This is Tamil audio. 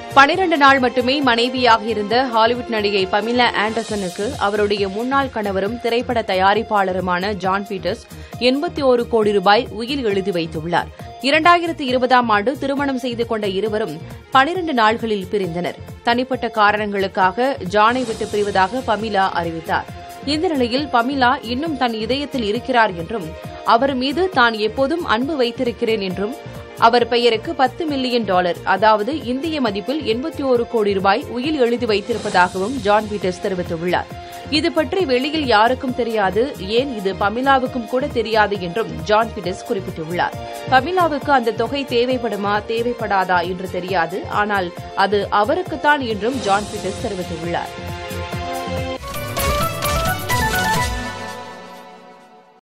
பனிரண்டு நாள் மட்டுமே மனைவியாக இருந்த ஹாலிவுட் நடிகை பமிலா ஆண்டர்சனுக்கு அவருடைய முன்னாள் கணவரும் திரைப்பட தயாரிப்பாளருமான ஜான் பீட்டர்ஸ் எண்பத்தி ஒரு கோடி ரூபாய் உயில் எழுதி வைத்துள்ளார் இரண்டாயிரத்தி இருபதாம் ஆண்டு திருமணம் செய்து கொண்ட இருவரும் பனிரண்டு நாள்களில் பிரிந்தனர் தனிப்பட்ட காரணங்களுக்காக ஜானை விட்டு பிரிவதாக பமிலா அறிவித்தார் இந்த நிலையில் பமிலா இன்னும் தன் இதயத்தில் இருக்கிறார் என்றும் அவர் மீது தான் எப்போதும் அன்பு வைத்திருக்கிறேன் என்றும் அவர் பெயருக்கு பத்து மில்லியன் டாலர் அதாவது இந்திய மதிப்பில் எண்பத்தி ஒரு கோடி ரூபாய் உயில் எழுதி வைத்திருப்பதாகவும் ஜான் பீட்டர்ஸ் தெரிவித்துள்ளார் இது பற்றி வெளியில் யாருக்கும் தெரியாது ஏன் இது பமிலாவுக்கும் கூட தெரியாது என்றும் ஜான் பீட்டர்ஸ் குறிப்பிட்டுள்ளார் பமிலாவுக்கு அந்த தொகை தேவைப்படுமா தேவைப்படாதா என்று தெரியாது ஆனால் அது அவருக்குத்தான் என்றும் ஜான் பீட்டர்ஸ் தெரிவித்துள்ளார்